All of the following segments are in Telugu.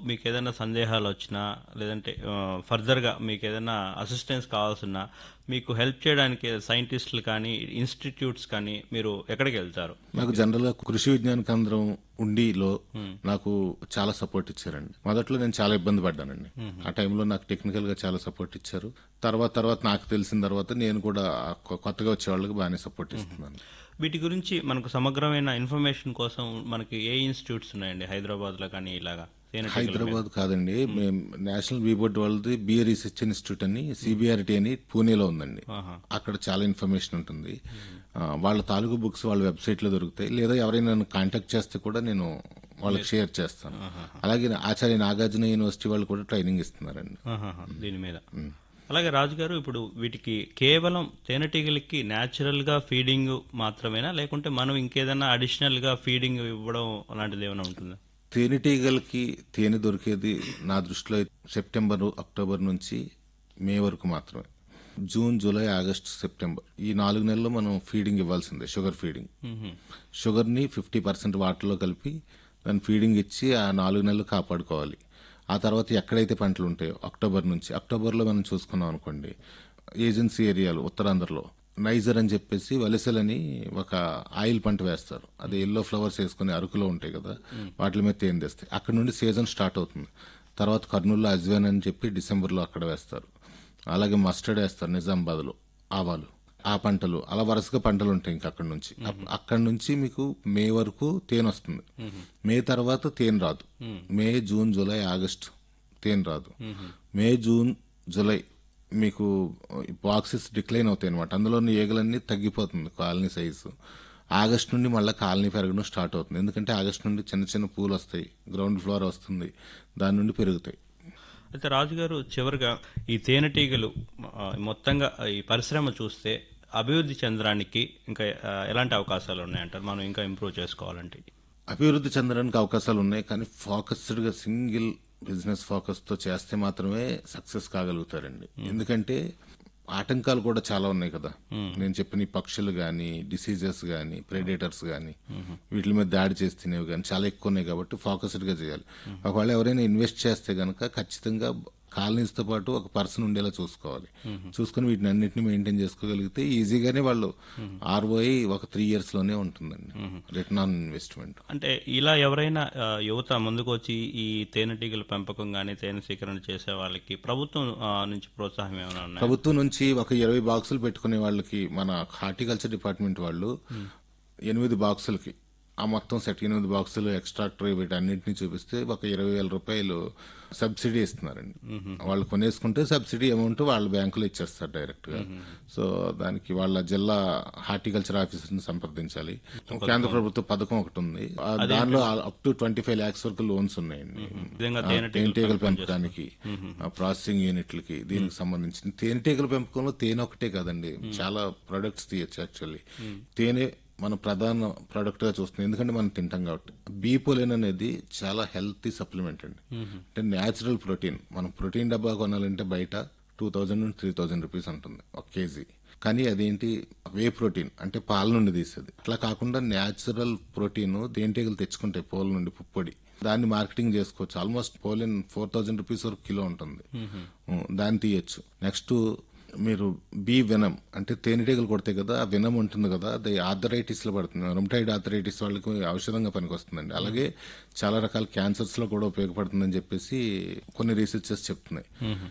మీకు ఏదైనా సందేహాలు వచ్చినా లేదంటే ఆ, ఫర్దర్గా మీకు ఏదైనా అసిస్టెన్స్ కావాల్సిన మీకు హెల్ప్ చేయడానికి సైంటిస్టులు కానీ ఇన్స్టిట్యూట్స్ కానీ మీరు ఎక్కడికి వెళ్తారు నాకు జనరల్ గా కృషి విజ్ఞాన కేంద్రం ఉండిలో నాకు చాలా సపోర్ట్ ఇచ్చారండి మొదట్లో నేను చాలా ఇబ్బంది పడ్డానండి ఆ టైంలో నాకు టెక్నికల్ గా చాలా సపోర్ట్ ఇచ్చారు తర్వాత తర్వాత నాకు తెలిసిన తర్వాత నేను కూడా కొ- కొత్తగా వచ్చే వాళ్ళకి బాగానే సపోర్ట్ ఇస్తున్నాను వీటి గురించి మనకు సమగ్రమైన ఇన్ఫర్మేషన్ కోసం మనకి ఏ ఇన్స్టిట్యూట్స్ ఉన్నాయండి హైదరాబాద్లో కానీ ఇలాగా తేనెటీగల మీద? హైదరాబాద్ కాదండి మేము నేషనల్ బీ బోర్డ్ వాళ్ళది బీ రీసెర్చ్ ఇన్స్టిట్యూట్ అని సిబిఆర్టీ అని పూణేలో ఉందండి ఆహా. అక్కడ చాలా ఇన్ఫర్మేషన్ ఉంటుంది ఆ, వాళ్ళ తాలూకు బుక్స్ వాళ్ళ వెబ్సైట్ లో దొరుకుతాయి లేదా ఎవరైనా నన్ను కాంటాక్ట్ చేస్తే కూడా నేను వాళ్ళకి షేర్ చేస్తాను అలాగే ఆచార్య నాగార్జున యూనివర్సిటీ వాళ్ళు కూడా ట్రైనింగ్ ఇస్తున్నారండి ఆహాహా, దీని మీద అలాగే రాజు గారు ఇప్పుడు వీటికి కేవలం తేనెటీగలకి న్యాచురల్ గా ఫీడింగ్ మాత్రమేనా లేకుంటే మనం ఇంకేదైనా అడిషనల్ గా ఫీడింగ్ ఇవ్వడం అలాంటిది ఏమైనా ఉంటుందా తేనెటీగలకి తేనె దొరికేది నా దృష్టిలో సెప్టెంబర్ అక్టోబర్ నుంచి మే వరకు మాత్రమే జూన్ జూలై ఆగస్ట్ సెప్టెంబర్ ఈ నాలుగు నెలల్లో మనం ఫీడింగ్ ఇవ్వాల్సిందే షుగర్ ఫీడింగ్ షుగర్ని ఫిఫ్టీ పర్సెంట్ వాటర్లో కలిపి దాన్ని ఫీడింగ్ ఇచ్చి ఆ నాలుగు నెలలు కాపాడుకోవాలి ఆ తర్వాత ఎక్కడైతే పంటలు ఉంటాయో అక్టోబర్ నుంచి అక్టోబర్లో మనం చూసుకున్నాం అనుకోండి ఏజెన్సీ ఏరియాలు ఉత్తరాంధ్రలో నైజర్ అని చెప్పేసి వలసలని ఒక ఆయిల్ పంట వేస్తారు అది ఎల్లో ఫ్లవర్స్ వేసుకుని అరకులో ఉంటాయి కదా వాటి మీద తేనె తెస్తాయి అక్కడ నుండి సీజన్ స్టార్ట్ అవుతుంది తర్వాత కర్నూలులో అజ్వాన్ అని చెప్పి డిసెంబర్లో అక్కడ వేస్తారు అలాగే మస్టర్డ్ వేస్తారు నిజామాబాద్లో ఆవాలు ఆ పంటలు అలా వరుసగా పంటలు ఉంటాయి ఇంకా అక్కడ నుంచి అప్- అక్కడ నుంచి మీకు మే వరకు తేనె వస్తుంది మే తర్వాత తేనె రాదు మే జూన్ జూలై ఆగస్ట్ తేనె రాదు మే జూన్ జూలై మీకు బాక్సెస్ డిక్లైన్ అవుతాయి అనమాట అందులో ఉన్న ఈగలన్నీ తగ్గిపోతుంది కాలనీ సైజు ఆగస్ట్ నుండి మళ్ళీ కాలనీ పెరగడం స్టార్ట్ అవుతుంది ఎందుకంటే ఆగస్ట్ నుండి చిన్న చిన్న పూలు వస్తాయి గ్రౌండ్ ఫ్లోర్ వస్తుంది దాని నుండి పెరుగుతాయి అయితే రాజుగారు చివరిగా ఈ తేనెటీగలు ఆ, మొత్తంగా ఈ పరిశ్రమ చూస్తే అభివృద్ధి చెందడానికి ఇంకా ఆ, ఎలాంటి అవకాశాలు ఉన్నాయంటారు మనం ఇంకా ఇంప్రూవ్ చేసుకోవాలంటే అభివృద్ధి చెందడానికి అవకాశాలు ఉన్నాయి కానీ ఫోకస్డ్ గా సింగిల్ బిజినెస్ ఫోకస్ తో చేస్తే మాత్రమే సక్సెస్ కాగలుగుతారండి ఎందుకంటే ఆటంకాలు కూడా చాలా ఉన్నాయి కదా నేను చెప్పిన ఈ పక్షులు గాని డిసీజెస్ గాని ప్రెడేటర్స్ గాని వీటి మీద దాడి చేసి తినేవి గాని చాలా ఎక్కువ ఉన్నాయి కాబట్టి ఫోకస్డ్ గా చేయాలి ఒకవేళ ఎవరైనా ఇన్వెస్ట్ చేస్తే గనక ఖచ్చితంగా కాలనీస్ తో పాటు ఒక పర్సన్ ఉండేలా చూసుకోవాలి చూసుకుని వీటిని అన్నింటిని మెయింటైన్ చేసుకోగలిగితే ఈజీగానే వాళ్ళు ఆర్ఓఐ ఒక త్రీ ఇయర్స్ లోనే ఉంటుందండి రిటర్న్ ఆన్ ఇన్వెస్ట్మెంట్ అంటే ఇలా ఎవరైనా ఆ, యువత ముందుకు వచ్చి ఈ తేనెటీగల పెంపకం కానీ తేనె సేకరణ చేసే వాళ్ళకి ప్రభుత్వం ఆ, నుంచి ప్రోత్సాహం ఏమైనా ఉన్నాయి ప్రభుత్వం నుంచి ఒక ఇరవై బాక్సులు పెట్టుకునే వాళ్ళకి మన హార్టికల్చర్ డిపార్ట్మెంట్ వాళ్ళు ఎనిమిది బాక్సులకి ఆ మొత్తం సెట్ ఎనిమిది బాక్సులు ఎక్స్ట్రాక్టర్ వీటన్నిటిని చూపిస్తే ఒక ఇరవై వేల రూపాయలు సబ్సిడీ ఇస్తున్నారండి వాళ్ళు కొనేసుకుంటే సబ్సిడీ అమౌంట్ వాళ్ళ బ్యాంకులో ఇచ్చేస్తారు డైరెక్ట్ గా సో దానికి వాళ్ళ జిల్లా హార్టికల్చర్ ఆఫీసర్ ని సంప్రదించాలి కేంద్ర ప్రభుత్వ పథకం ఒకటి ఉంది ఆ దానిలో up to twenty five lakhs వరకు లోన్స్ ఉన్నాయండి విధంగా ఆ, తేనెటీగల పెంపకానికి ఆ, ప్రాసెసింగ్ యూనిట్లకి దీనికి సంబంధించి తేనెటీగల పెంపకంలో తేనె ఒకటే కాదండి చాలా ప్రొడక్ట్స్ తీయచ్చు యాక్చువల్లీ తేనె మన ప్రధాన ప్రొడక్ట్ గా చూస్తుంది ఎందుకంటే మనం తింటాం కాబట్టి బీ పోలిన్ అనేది చాలా హెల్తీ సప్లిమెంట్ అండి అంటే న్యాచురల్ ప్రోటీన్ మనం ప్రోటీన్ డబ్బా కొనాలంటే బయట టూ థౌజండ్ నుండి త్రీ థౌజండ్ రూపీస్ ఉంటుంది ఒక కేజీ కానీ అదేంటి వే ప్రోటీన్ అంటే పాల నుండి తీసేది అట్లా కాకుండా న్యాచురల్ ప్రోటీన్ తేనెటీగలు తెచ్చుకుంటాయి పోల నుండి పుప్పొడి దాన్ని మార్కెటింగ్ చేసుకోవచ్చు almost pollen four thousand rupees వరకు కిలో ఉంటుంది ఉం, దాన్ని తీయచ్చు నెక్స్ట్ మీరు బీ వెనం అంటే తేనెటీగలు కొడతాయి కదా ఆ వెనం ఉంటుంది కదా అది ఆర్థరైటిస్ లో పడుతుంది రొమటైడ్ ఆర్థరైటిస్ వాళ్ళకి ఔషధంగా పనికొస్తుందండి అలాగే చాలా రకాల క్యాన్సర్స్ లో కూడా ఉపయోగపడుతుందని చెప్పేసి కొన్ని రీసెర్చెస్ చెప్తున్నాయి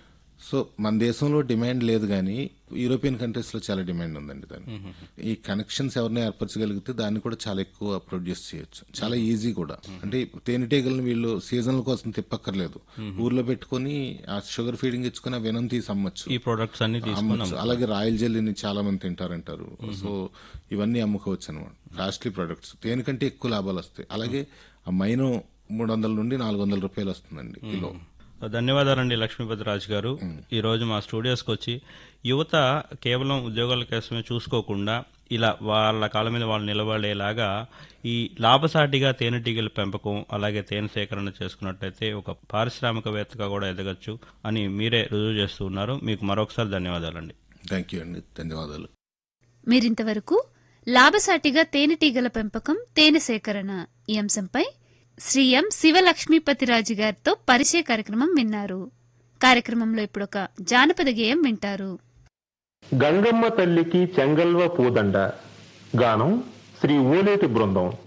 సో మన దేశంలో డిమాండ్ లేదు కానీ యూరోపియన్ కంట్రీస్ లో చాలా డిమాండ్ ఉందండి దాన్ని ఈ కనెక్షన్స్ ఎవరిని ఏర్పరచగలిగితే దాన్ని కూడా చాలా ఎక్కువ ప్రొడ్యూస్ చేయొచ్చు చాలా ఈజీ కూడా అంటే తేనెటీగలను వీళ్ళు సీజన్ల కోసం తిప్పక్కర్లేదు ఊర్లో పెట్టుకొని ఆ షుగర్ ఫీడింగ్ ఇచ్చుకుని ఆ వెనం తీసి అమ్మచ్చు ఈ ప్రొడక్ట్స్ అన్ని తీసుకున్నాం అమ్మచ్చు అలాగే రాయల్ జెల్లీని చాలా మంది తింటారంటారు సో ఇవన్నీ అమ్ముకోవచ్చు అనమాట కాస్ట్లీ ప్రొడక్ట్స్ దేనికంటే ఎక్కువ లాభాలు వస్తాయి అలాగే ఆ మైనం మూడు వందల నుండి నాలుగు వందల రూపాయలు వస్తుందండి కిలో ధన్యవాదాలండి లక్ష్మీపతి రాజు గారు ఈ రోజు మా స్టూడియోస్కి వచ్చి యువత కేవలం ఉద్యోగాల కోసమే చూసుకోకుండా ఇలా వాళ్ళ కాళ్ళ మీద వాళ్ళు నిలబడేలాగా ఈ లాభసాటిగా తేనెటీగల పెంపకం అలాగే తేనె సేకరణ చేసుకున్నట్టయితే ఒక పారిశ్రామికవేత్తగా కూడా ఎదగచ్చు అని మీరే రుజువు చేస్తూ ఉన్నారు మీకు మరొకసారి ధన్యవాదాలండి థ్యాంక్ యూ అండి ధన్యవాదాలు మీరింతవరకు లాభసాటిగా తేనెటీగల పెంపకం తేనె సేకరణ ఈ అంశంపై శ్రీ ఎం శివలక్ష్మీపతిరాజు గారితో పరిచయ కార్యక్రమం విన్నారు కార్యక్రమంలో ఇప్పుడు ఒక జానపద గేయం వింటారు గంగమ్మ తల్లికి చెంగల్వ పూదండ గానం శ్రీ ఓలేటి బృందం